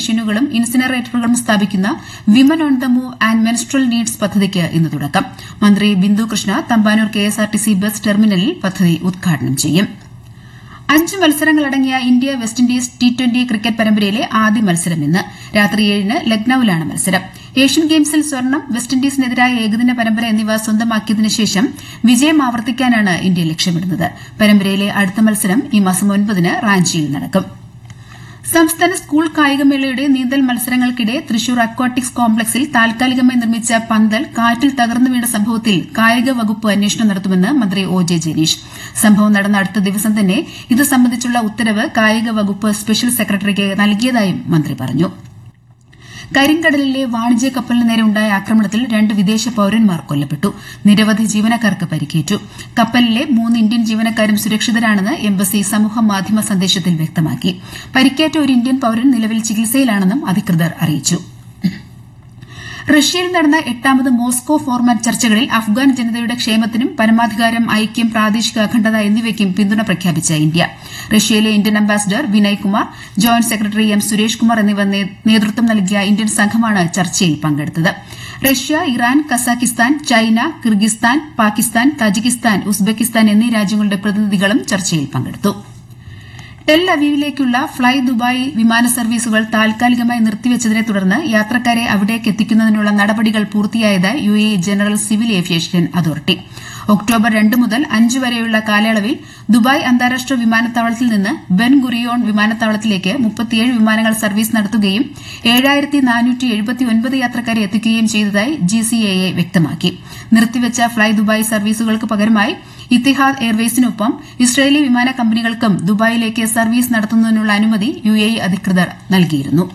മെഷീനുകളും ഇൻസിനറേറ്ററുകളും സ്ഥാപിക്കുന്ന women on the move and menstrual needs പദ്ധതിക്ക് ഇന്ന് തുടക്കം മന്ത്രി ബിന്ദു കൃഷ്ണ തമ്പാനൂർ കെഎസ്ആർടിസി ബസ് ടെർമിനലിൽ പദ്ധതി ഉദ്ഘാടനം ചെയ്യും അഞ്ച് മത്സരങ്ങളടങ്ങിയ India West Indies T twenty cricket പരമ്പരയിലെ ആദ്യ മത്സരം ഇന്ന് രാത്രി ഏഴിന് ലക്നൌവിലാണ് മത്സരം ഏഷ്യൻ ഗെയിംസിൽ സ്വർണം വെസ്റ്റ് ഇൻഡീസിനെതിരായ ഏകദിന പരമ്പര എന്നിവ സ്വന്തമാക്കിയതിനു ശേഷം വിജയം ആവർത്തിക്കാനാണ് ഇന്ത്യ ലക്ഷ്യമിടുന്നത് പരമ്പരയിലെ അടുത്ത മത്സരം ഈ മാസം ഒൻപതിന് റാഞ്ചിയിൽ നടക്കും സംസ്ഥാന സ്കൂൾ കായികമേളയുടെ നീന്തൽ മത്സരങ്ങൾക്കിടെ തൃശൂർ അക്വാട്ടിക്സ് കോംപ്ലക്സിൽ താൽക്കാലികമായി നിർമ്മിച്ച പന്തൽ കാറ്റിൽ തകർന്നു വീണ സംഭവത്തിൽ കായിക വകുപ്പ് അന്വേഷണം നടത്തുമെന്ന് മന്ത്രി ഒ ജെ ജനീഷ് സംഭവം നടന്ന അടുത്ത ദിവസം തന്നെ ഇത് സംബന്ധിച്ചുള്ള ഉത്തരവ് കായിക വകുപ്പ് സ്പെഷ്യൽ സെക്രട്ടറിക്ക് നൽകിയതായും മന്ത്രി പറഞ്ഞു കരിങ്കടലിലെ വാണിജ്യ കപ്പലിന് നേരെ ഉണ്ടായ ആക്രമണത്തിൽ രണ്ട് വിദേശ പൌരന്മാർ കൊല്ലപ്പെട്ടു നിരവധി ജീവനക്കാർക്ക് പരിക്കേറ്റു കപ്പലിലെ മൂന്ന് ഇന്ത്യൻ ജീവനക്കാരും സുരക്ഷിതരാണെന്ന് എംബസി സമൂഹ മാധ്യമ സന്ദേശത്തിൽ വ്യക്തമാക്കി പരിക്കേറ്റ ഒരു ഇന്ത്യൻ പൌരൻ നിലവിൽ ചികിത്സയിലാണെന്നും അധികൃതർ അറിയിച്ചു റഷ്യയിൽ നടന്ന എട്ടാമത് മോസ്കോ ഫോർമാറ്റ് ചർച്ചകളിൽ അഫ്ഗാൻ ജനതയുടെ ക്ഷേമത്തിനും പരമാധികാരം ഐക്യം പ്രാദേശിക അഖണ്ഡത എന്നിവയ്ക്കും പിന്തുണ പ്രഖ്യാപിച്ച ഇന്ത്യ റഷ്യയിലെ Indian ambassador Vinay Kumar joint secretary M Suresh Kumar എന്നിവർ നേതൃത്വം നൽകിയ ഇന്ത്യൻ സംഘമാണ് ചർച്ചയിൽ പങ്കെടുത്തത് Russia Iran Kazakhstan China Kyrgyzstan Pakistan Tajikistan Uzbekistan എന്നീ രാജ്യങ്ങളുടെ പ്രതിനിധികളും ചർച്ചയിൽ പങ്കെടുത്തു ടെൽ അവീവിലേക്കുള്ള ഫ്ളൈ ദുബായ് വിമാന സർവീസുകൾ താൽക്കാലികമായി നിർത്തിവച്ചതിനെ തുടർന്ന് യാത്രക്കാരെ അവിടേക്ക് എത്തിക്കുന്നതിനുള്ള നടപടികൾ പൂർത്തിയായതായി U A general civil aviation authority October രണ്ട് മുതൽ അഞ്ച് വരെയുള്ള കാലയളവിൽ ദുബായ് അന്താരാഷ്ട്ര വിമാനത്താവളത്തിൽ നിന്ന് ബെൻ ഗുറിയോൺ വിമാനത്താവളത്തിലേക്ക് മുപ്പത്തിയേഴ് വിമാനങ്ങൾ സർവീസ് നടത്തുകയും യാത്രക്കാരെ എത്തിക്കുകയും ചെയ്തതായി ജിസിഎഎ വ്യക്തമാക്കി നിർത്തിവച്ച ഫ്ളൈ ദുബായ് സർവീസുകൾക്ക് പകരമായി ഇത്തിഹാദ് എയർവേസിനൊപ്പം ഇസ്രയേലി വിമാന കമ്പനികൾക്കും ദുബായിലേക്ക് സർവീസ് നടത്തുന്നതിനുള്ള അനുമതി യു എ അധികൃതർ നൽകിയിരുന്നു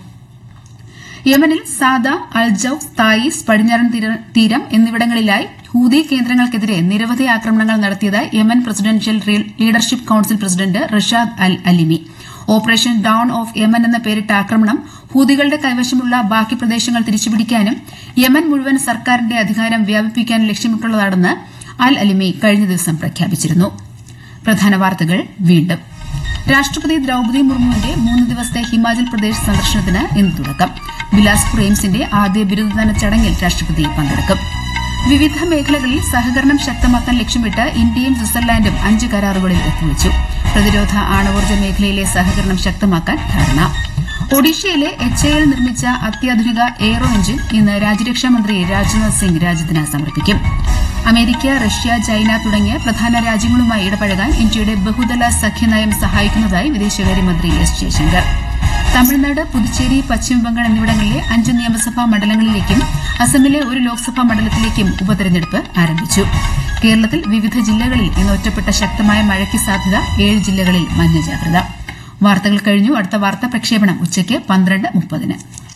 യമനിൽ സാദ അൽജൌസ് തായിസ് പടിഞ്ഞാറൻ തീരം എന്നിവിടങ്ങളിലായി ഹൂതി കേന്ദ്രങ്ങൾക്കെതിരെ നിരവധി ആക്രമണങ്ങൾ നടത്തിയതായി Yemen presidential leadership council president Rashad al Alimi operation dawn of Yemen എന്ന പേരിട്ട ആക്രമണം ഹൂതികളുടെ കൈവശമുള്ള ബാക്കി പ്രദേശങ്ങൾ തിരിച്ചുപിടിക്കാനും യമൻ മുഴുവൻ സർക്കാരിന്റെ അധികാരം വ്യാപിപ്പിക്കാനും ലക്ഷ്യമിട്ടുള്ളതാണെന്ന് അൽ അലിമി കഴിഞ്ഞ ദിവസം പ്രഖ്യാപിച്ചിരുന്നു പ്രധാന വാർത്തകൾ വീണ്ടും രാഷ്ട്രപതി ദ്രൌപദി മുർമുവിന്റെ മൂന്ന് ദിവസത്തെ ഹിമാചൽ പ്രദേശ് സന്ദർശനത്തിന് ഇന്ന് തുടക്കം ബിലാസ്പൂർ എയിംസിന്റെ ആദ്യ ബിരുദദാന ചടങ്ങിൽ രാഷ്ട്രപതി പങ്കെടുക്കും വിവിധ മേഖലകളിൽ സഹകരണം ശക്തമാക്കാൻ ലക്ഷ്യമിട്ട് ഇന്ത്യയും സ്വിറ്റ്സർലാൻഡും അഞ്ച് കരാറുകളിൽ ഒപ്പുവച്ചു പ്രതിരോധ ആണവോർജ്ജ മേഖലയിലെ സഹകരണം ശക്തമാക്കാൻ ധാരണ ഒഡീഷയിലെ എച്ച് എ എൽ നിർമ്മിച്ച അത്യാധുനിക എയ്റോ എഞ്ചിൻ ഇന്ന് രാജ്യരക്ഷാമന്ത്രി രാജ്നാഥ് സിംഗ് രാജ്യത്തിന് സമർപ്പിക്കും അമേരിക്ക റഷ്യ ചൈന തുടങ്ങിയ പ്രധാന രാജ്യങ്ങളുമായി ഇടപഴകാൻ ഇന്ത്യയുടെ ബഹുതല സഖ്യനയം സഹായിക്കുന്നതായി വിദേശകാര്യമന്ത്രി എസ് ജയശങ്കർ തമിഴ്നാട് പുതുച്ചേരി പശ്ചിമബംഗാൾ എന്നിവിടങ്ങളിലെ അഞ്ച് നിയമസഭാ മണ്ഡലങ്ങളിലേക്കും അസമിലെ ഒരു ലോക്സഭാ മണ്ഡലത്തിലേക്കും ഉപതെരഞ്ഞെടുപ്പ് ആരംഭിച്ചു കേരളത്തിൽ വിവിധ ജില്ലകളിൽ ഇന്ന് ഒറ്റപ്പെട്ട ശക്തമായ മഴയ്ക്ക് സാധ്യത ഏഴ് ജില്ലകളിൽ മഞ്ഞ ജാഗ്രത വാർത്തകൾ കഴിഞ്ഞു അടുത്ത വാർത്താ പ്രക്ഷേപണം ഉച്ചയ്ക്ക് പന്ത്രണ്ട് മുപ്പതിന്